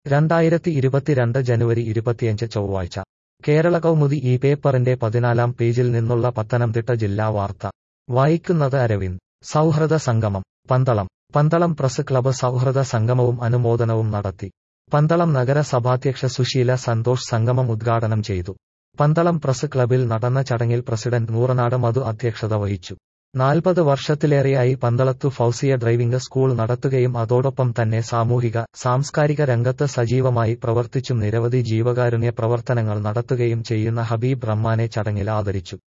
രണ്ടായിരത്തി ഇരുപത്തിരണ്ട് ജനുവരി ഇരുപത്തിയഞ്ച് ചൊവ്വാഴ്ച കേരള കൗമുദി ഈ പേപ്പറിന്റെ പതിനാലാം പേജിൽ നിന്നുള്ള പത്തനംതിട്ട ജില്ലാ വാർത്ത വായിക്കുന്നത് അരവിന്ദ് സൗഹൃദ സംഗമം പന്തളം പന്തളം പ്രസ് ക്ലബ്ബ് സൗഹൃദ സംഗമവും അനുമോദനവും നടത്തി പന്തളം നഗരസഭാധ്യക്ഷ സുശീല സന്തോഷ് സംഗമം ഉദ്ഘാടനം ചെയ്തു പന്തളം പ്രസ് ക്ലബിൽ നടന്ന ചടങ്ങിൽ പ്രസിഡന്റ് നൂറനാട് മധു അധ്യക്ഷത വഹിച്ചു നാൽപ്പത് വർഷത്തിലേറെയായി പന്തളത്തു ഫൗസിയ ഡ്രൈവിംഗ് സ്കൂൾ നടത്തുകയും അതോടൊപ്പം തന്നെ സാമൂഹിക സാംസ്കാരിക രംഗത്ത് സജീവമായി പ്രവർത്തിച്ചും നിരവധി ജീവകാരുണ്യ പ്രവർത്തനങ്ങൾ നടത്തുകയും ചെയ്യുന്ന ഹബീബ് റഹ്മാനെ ചടങ്ങിൽ ആദരിച്ചു